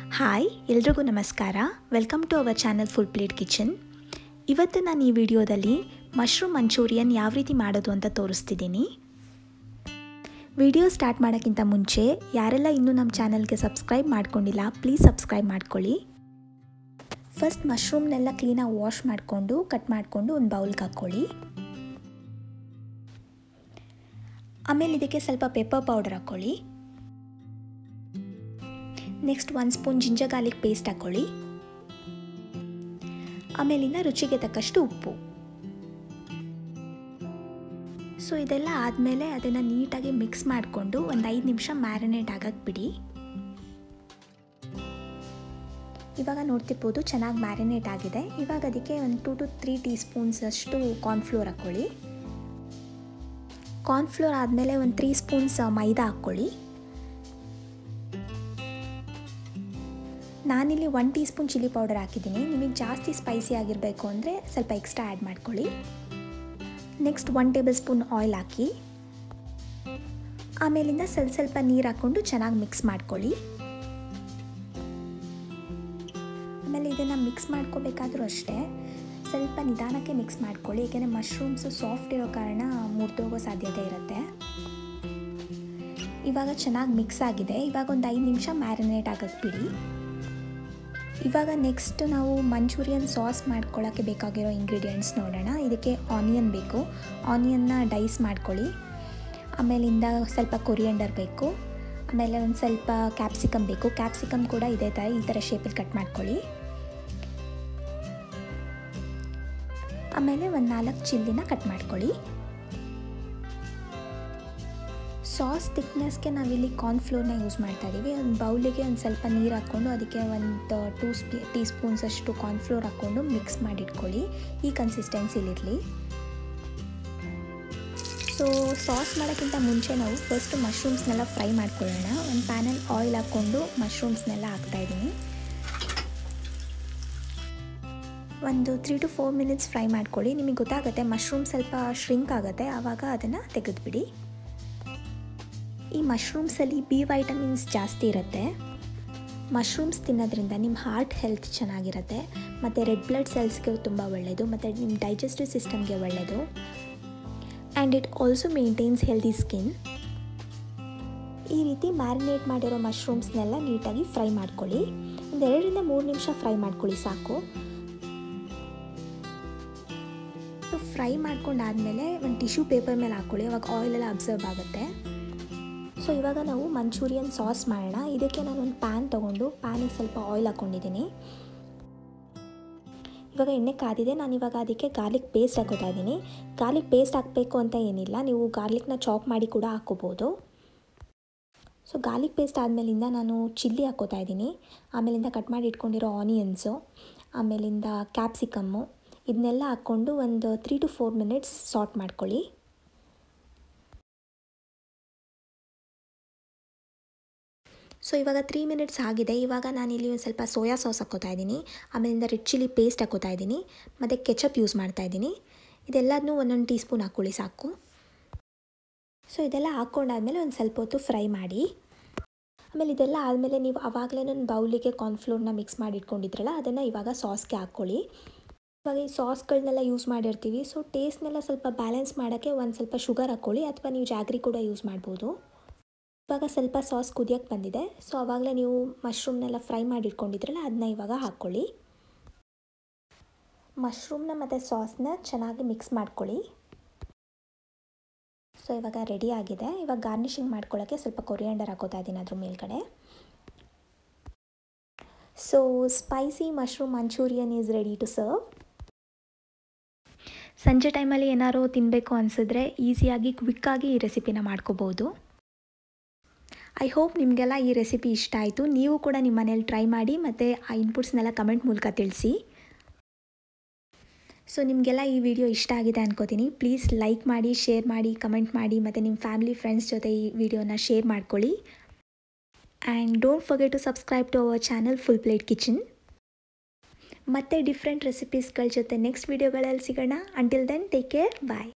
hi ಎಲ್ರಿಗೂ ನಮಸ್ಕಾರ welcome to our channel Full Plate Kitchen ಇವತ್ತು ನಾನು ಈ ವಿಡಿಯೋದಲ್ಲಿ ಮಶ್ರೂಮ್ ಮಂಚೂರಿಯನ್ ಯಾವ ರೀತಿ ಮಾಡೋದು ಅಂತ ತೋರಿಸ್ತಿದ್ದೀನಿ ವಿಡಿಯೋ ಸ್ಟಾರ್ಟ್ ಮಾಡೋಕ್ಕಿಂತ ಮುಂಚೆ ಯಾರೆಲ್ಲ ಇನ್ನೂ ನಮ್ಮ ಚಾನಲ್ಗೆ ಸಬ್ಸ್ಕ್ರೈಬ್ ಮಾಡ್ಕೊಂಡಿಲ್ಲ ಪ್ಲೀಸ್ ಸಬ್ಸ್ಕ್ರೈಬ್ ಮಾಡ್ಕೊಳ್ಳಿ ಫಸ್ಟ್ ಮಶ್ರೂಮ್ನೆಲ್ಲ ಕ್ಲೀನಾಗಿ ವಾಶ್ ಮಾಡಿಕೊಂಡು ಕಟ್ ಮಾಡಿಕೊಂಡು ಒಂದು ಬೌಲ್ಗೆ ಹಾಕ್ಕೊಳ್ಳಿ ಆಮೇಲೆ ಇದಕ್ಕೆ ಸ್ವಲ್ಪ ಪೆಪ್ಪರ್ ಪೌಡರ್ ಹಾಕ್ಕೊಳ್ಳಿ ನೆಕ್ಸ್ಟ್ ಒಂದು ಸ್ಪೂನ್ ಜಿಂಜರ್ ಗಾರ್ಲಿಕ್ ಪೇಸ್ಟ್ ಹಾಕ್ಕೊಳ್ಳಿ ಆಮೇಲಿಂದ ರುಚಿಗೆ ತಕ್ಕಷ್ಟು ಉಪ್ಪು ಸೊ ಇದೆಲ್ಲ ಆದಮೇಲೆ ಅದನ್ನು ನೀಟಾಗಿ ಮಿಕ್ಸ್ ಮಾಡಿಕೊಂಡು ಒಂದು ಐದು ನಿಮಿಷ ಮ್ಯಾರಿನೇಟ್ ಆಗಕ್ಕೆ ಬಿಡಿ ಇವಾಗ ನೋಡ್ತಿರ್ಬೋದು ಚೆನ್ನಾಗಿ ಮ್ಯಾರಿನೇಟ್ ಆಗಿದೆ ಇವಾಗ ಅದಕ್ಕೆ ಒಂದು two to three teaspoons ಅಷ್ಟು ಕಾರ್ನ್ಫ್ಲೋರ್ ಹಾಕ್ಕೊಳ್ಳಿ ಕಾರ್ನ್ಫ್ಲೋರ್ ಆದಮೇಲೆ ಒಂದು ತ್ರೀ ಸ್ಪೂನ್ಸ್ ಮೈದಾ ಹಾಕ್ಕೊಳ್ಳಿ ನಾನಿಲ್ಲಿ one teaspoon chilli powder ಹಾಕಿದ್ದೀನಿ ನಿಮಗೆ ಜಾಸ್ತಿ ಸ್ಪೈಸಿ ಆಗಿರಬೇಕು ಅಂದರೆ ಸ್ವಲ್ಪ ಎಕ್ಸ್ಟ್ರಾ ಆ್ಯಡ್ ಮಾಡ್ಕೊಳ್ಳಿ next one tablespoon oil ಹಾಕಿ ಆಮೇಲಿಂದ ಸ್ವಲ್ಪ ಸ್ವಲ್ಪ ನೀರು ಹಾಕ್ಕೊಂಡು ಚೆನ್ನಾಗಿ ಮಿಕ್ಸ್ ಮಾಡ್ಕೊಳ್ಳಿ ಆಮೇಲೆ ಇದನ್ನು ಮಿಕ್ಸ್ ಮಾಡ್ಕೋಬೇಕಾದ್ರೂ ಅಷ್ಟೇ ಸ್ವಲ್ಪ ನಿಧಾನಕ್ಕೆ ಮಿಕ್ಸ್ ಮಾಡ್ಕೊಳ್ಳಿ ಏಕೆಂದರೆ ಮಶ್ರೂಮ್ಸು ಸಾಫ್ಟ್ ಇರೋ ಕಾರಣ ಮುರಿದೋಗೋ ಸಾಧ್ಯತೆ ಇರುತ್ತೆ ಇವಾಗ ಚೆನ್ನಾಗಿ ಮಿಕ್ಸ್ ಆಗಿದೆ ಇವಾಗ ಒಂದು ಐದು ನಿಮಿಷ ಮ್ಯಾರಿನೇಟ್ ಆಗಕ್ಕೆ ಬಿಡಿ ಇವಾಗ ನೆಕ್ಸ್ಟ್ ನಾವು ಮಂಚೂರಿಯನ್ ಸಾಸ್ ಮಾಡ್ಕೊಳ್ಳೋಕ್ಕೆ ಬೇಕಾಗಿರೋ ಇಂಗ್ರೀಡಿಯೆಂಟ್ಸ್ ನೋಡೋಣ ಇದಕ್ಕೆ ಆನಿಯನ್ ಬೇಕು ಆನಿಯನ್ನ ಡೈಸ್ ಮಾಡ್ಕೊಳ್ಳಿ ಆಮೇಲಿಂದ ಸ್ವಲ್ಪ ಕೊರಿಯಂಡರ್ ಬೇಕು ಆಮೇಲೆ ಒಂದು ಸ್ವಲ್ಪ ಕ್ಯಾಪ್ಸಿಕಮ್ ಬೇಕು ಕ್ಯಾಪ್ಸಿಕಮ್ ಕೂಡ ಇದೇ ಥರ ಈ ಥರ ಶೇಪಲ್ಲಿ ಕಟ್ ಮಾಡ್ಕೊಳ್ಳಿ ಆಮೇಲೆ ಒಂದು ನಾಲ್ಕು ಚಿಲ್ಲಿನ ಕಟ್ ಮಾಡ್ಕೊಳ್ಳಿ ಸಾಸ್ ತಿಕ್ನೆಸ್ಗೆ ನಾವಿಲ್ಲಿ ಕಾರ್ನ್ಫ್ಲೋರ್ನ ಯೂಸ್ ಮಾಡ್ತಾ ಇದ್ದೀವಿ ಒಂದು ಬೌಲಿಗೆ ಒಂದು ಸ್ವಲ್ಪ ನೀರು ಹಾಕ್ಕೊಂಡು ಅದಕ್ಕೆ ಒಂದು ಟೂ ಸ್ಪೀ ಟೀ ಸ್ಪೂನ್ಸ್ ಅಷ್ಟು ಕಾರ್ನ್ಫ್ಲೋರ್ ಹಾಕ್ಕೊಂಡು ಮಿಕ್ಸ್ ಮಾಡಿಟ್ಕೊಳ್ಳಿ ಈ ಕನ್ಸಿಸ್ಟೆನ್ಸಿಲಿರಲಿ ಸೊ ಸಾಸ್ ಮಾಡೋಕ್ಕಿಂತ ಮುಂಚೆ ನಾವು ಫಸ್ಟ್ ಮಶ್ರೂಮ್ಸ್ನೆಲ್ಲ ಫ್ರೈ ಮಾಡ್ಕೊಳ್ಳೋಣ ಒಂದು ಪ್ಯಾನಲ್ಲಿ ಆಯಿಲ್ ಹಾಕ್ಕೊಂಡು ಮಶ್ರೂಮ್ಸ್ನೆಲ್ಲ ಹಾಕ್ತಾಯಿದ್ದೀನಿ ಒಂದು three to four minutes fry ಮಾಡ್ಕೊಳ್ಳಿ ನಿಮಗೆ ಗೊತ್ತಾಗುತ್ತೆ ಮಶ್ರೂಮ್ ಸ್ವಲ್ಪ ಶ್ರಿಂಕ್ ಆಗುತ್ತೆ ಆವಾಗ ಅದನ್ನು ತೆಗೆದುಬಿಡಿ ಈ ಮಶ್ರೂಮ್ಸಲ್ಲಿ ಬಿ ವೈಟಮಿನ್ಸ್ ಜಾಸ್ತಿ ಇರುತ್ತೆ ಮಶ್ರೂಮ್ಸ್ ತಿನ್ನೋದ್ರಿಂದ ನಿಮ್ಮ ಹಾರ್ಟ್ ಹೆಲ್ತ್ ಚೆನ್ನಾಗಿರುತ್ತೆ ಮತ್ತು ರೆಡ್ ಬ್ಲಡ್ ಸೆಲ್ಸ್ಗೆ ತುಂಬ ಒಳ್ಳೆಯದು ಮತ್ತು ನಿಮ್ಮ ಡೈಜೆಸ್ಟಿವ್ ಸಿಸ್ಟಮ್ಗೆ ಒಳ್ಳೆಯದು and it also maintains healthy skin ಈ ರೀತಿ ಮ್ಯಾರಿನೇಟ್ ಮಾಡಿರೋ ಮಶ್ರೂಮ್ಸ್ನೆಲ್ಲ ನೀಟಾಗಿ ಫ್ರೈ ಮಾಡ್ಕೊಳ್ಳಿ ಒಂದು ಎರಡರಿಂದ ಮೂರು ನಿಮಿಷ ಫ್ರೈ ಮಾಡ್ಕೊಳ್ಳಿ ಸಾಕು ಫ್ರೈ ಮಾಡ್ಕೊಂಡಾದಮೇಲೆ ಒಂದು ಟಿಶ್ಯೂ ಪೇಪರ್ ಮೇಲೆ ಹಾಕ್ಕೊಳ್ಳಿ ಅವಾಗ ಆಯಿಲೆಲ್ಲ ಅಬ್ಸರ್ವ್ ಆಗುತ್ತೆ ಸೊ ಇವಾಗ ನಾವು ಮಂಚೂರಿಯನ್ ಸಾಸ್ ಮಾಡೋಣ ಇದಕ್ಕೆ ನಾನು ಒಂದು ಪ್ಯಾನ್ ತೊಗೊಂಡು ಪ್ಯಾನಿಗೆ ಸ್ವಲ್ಪ ಆಯಿಲ್ ಹಾಕ್ಕೊಂಡಿದ್ದೀನಿ ಇವಾಗ ಎಣ್ಣೆ ಕಾದಿದೆ ನಾನು ಇವಾಗ ಅದಕ್ಕೆ ಗಾರ್ಲಿಕ್ ಪೇಸ್ಟ್ ಹಾಕೋತಾ ಇದ್ದೀನಿ ಗಾರ್ಲಿಕ್ ಪೇಸ್ಟ್ ಹಾಕಬೇಕು ಅಂತ ಏನಿಲ್ಲ ನೀವು ಗಾರ್ಲಿಕ್ನ ಚಾಪ್ ಮಾಡಿ ಕೂಡ ಹಾಕೋಬೋದು ಸೊ ಗಾರ್ಲಿಕ್ ಪೇಸ್ಟ್ ಆದಮೇಲಿಂದ ನಾನು ಚಿಲ್ಲಿ ಹಾಕೋತಾ ಇದ್ದೀನಿ ಆಮೇಲಿಂದ ಕಟ್ ಮಾಡಿ ಇಟ್ಕೊಂಡಿರೋ ಆನಿಯನ್ಸು ಆಮೇಲಿಂದ ಕ್ಯಾಪ್ಸಿಕಮ್ಮು ಇದನ್ನೆಲ್ಲ ಹಾಕ್ಕೊಂಡು ಒಂದು three to four minutes saute ಮಾಡ್ಕೊಳ್ಳಿ ಸೊ ಇವಾಗ ತ್ರೀ ಮಿನಿಟ್ಸ್ ಆಗಿದೆ ಇವಾಗ ನಾನಿಲ್ಲಿ ಒಂದು ಸ್ವಲ್ಪ ಸೋಯಾ ಸಾಸ್ ಹಾಕೋತಾ ಇದ್ದೀನಿ ಆಮೇಲಿಂದ ರೆಡ್ ಚಿಲ್ಲಿ ಪೇಸ್ಟ್ ಹಾಕೋತಾ ಇದ್ದೀನಿ ಮತ್ತು ಕೆಚಪ್ ಯೂಸ್ ಮಾಡ್ತಾ ಇದ್ದೀನಿ ಇದೆಲ್ಲದನ್ನೂ ಒಂದೊಂದು ಟೀ ಸ್ಪೂನ್ ಹಾಕ್ಕೊಳ್ಳಿ ಸಾಕು ಸೊ ಇದೆಲ್ಲ ಹಾಕ್ಕೊಂಡಾದ್ಮೇಲೆ ಒಂದು ಸ್ವಲ್ಪ ಹೊತ್ತು ಫ್ರೈ ಮಾಡಿ ಆಮೇಲೆ ಇದೆಲ್ಲ ಆದಮೇಲೆ ನೀವು ಆವಾಗಲೇ ಒಂದು ಬೌಲಿಗೆ ಕಾರ್ನ್ಫ್ಲೋರ್ನ ಮಿಕ್ಸ್ ಮಾಡಿ ಇಟ್ಕೊಂಡಿದ್ರಲ್ಲ ಅದನ್ನು ಇವಾಗ ಸಾಸ್ಗೆ ಹಾಕ್ಕೊಳ್ಳಿ ಇವಾಗ ಈ ಸಾಸ್ಗಳನ್ನೆಲ್ಲ ಯೂಸ್ ಮಾಡಿರ್ತೀವಿ ಸೊ ಟೇಸ್ಟ್ನೆಲ್ಲ ಸ್ವಲ್ಪ ಬ್ಯಾಲೆನ್ಸ್ ಮಾಡೋಕ್ಕೆ ಒಂದು ಸ್ವಲ್ಪ ಶುಗರ್ ಹಾಕ್ಕೊಳ್ಳಿ ಅಥವಾ ನೀವು ಜಾಗ್ರಿ ಕೂಡ ಯೂಸ್ ಮಾಡ್ಬೋದು ಇವಾಗ ಸ್ವಲ್ಪ ಸಾಸ್ ಕುದಿಯೋಕ್ಕೆ ಬಂದಿದೆ ಸೊ ಆವಾಗಲೇ ನೀವು ಮಶ್ರೂಮ್ನೆಲ್ಲ ಫ್ರೈ ಮಾಡಿ ಇಟ್ಕೊಂಡಿದ್ರಲ್ಲ ಅದನ್ನ ಇವಾಗ ಹಾಕ್ಕೊಳ್ಳಿ ಮಶ್ರೂಮ್ನ ಮತ್ತು ಸಾಸ್ನ ಚೆನ್ನಾಗಿ ಮಿಕ್ಸ್ ಮಾಡ್ಕೊಳ್ಳಿ ಸೊ ಇವಾಗ ರೆಡಿ ಆಗಿದೆ ಇವಾಗ ಗಾರ್ನಿಷಿಂಗ್ ಮಾಡ್ಕೊಳ್ಳೋಕ್ಕೆ ಸ್ವಲ್ಪ ಕೊರಿಯಂಡರ್ ಹಾಕೋತಾ ಇದ್ದೀನಿ ಅದ್ರ ಮೇಲ್ಗಡೆ so spicy mushroom Manchurian is ready to serve ಸಂಜೆ ಟೈಮಲ್ಲಿ ಏನಾದ್ರು ತಿನ್ನಬೇಕು ಅನಿಸಿದ್ರೆ ಈಸಿಯಾಗಿ ಕ್ವಿಕ್ಕಾಗಿ ಈ ರೆಸಿಪಿನ ಮಾಡ್ಕೋಬೋದು ಐ ಹೋಪ್ ನಿಮಗೆಲ್ಲ ಈ ರೆಸಿಪಿ ಇಷ್ಟ ಆಯಿತು ನೀವು ಕೂಡ ನಿಮ್ಮ ಮನೇಲಿ ಟ್ರೈ ಮಾಡಿ ಮತ್ತು ಆ ಇನ್ಪುಟ್ಸ್ನೆಲ್ಲ ಕಮೆಂಟ್ ಮೂಲಕ ತಿಳಿಸಿ ಸೊ ನಿಮಗೆಲ್ಲ ಈ ವಿಡಿಯೋ ಇಷ್ಟ ಆಗಿದೆ ಅನ್ಕೋತೀನಿ ಪ್ಲೀಸ್ ಲೈಕ್ ಮಾಡಿ ಶೇರ್ ಮಾಡಿ ಕಮೆಂಟ್ ಮಾಡಿ ಮತ್ತು ನಿಮ್ಮ ಫ್ಯಾಮಿಲಿ ಫ್ರೆಂಡ್ಸ್ ಜೊತೆ ಈ ವಿಡಿಯೋನ ಶೇರ್ ಮಾಡ್ಕೊಳ್ಳಿ and don't forget to subscribe to our channel Full Plate Kitchen ಮತ್ತೆ ಡಿಫ್ರೆಂಟ್ ರೆಸಿಪೀಸ್ಗಳ ಜೊತೆ ನೆಕ್ಸ್ಟ್ ವಿಡಿಯೋಗಳಲ್ಲಿ ಸಿಗೋಣ ಅಂಟಿಲ್ ದೆನ್ ಟೇಕ್ ಕೇರ್ ಬಾಯ್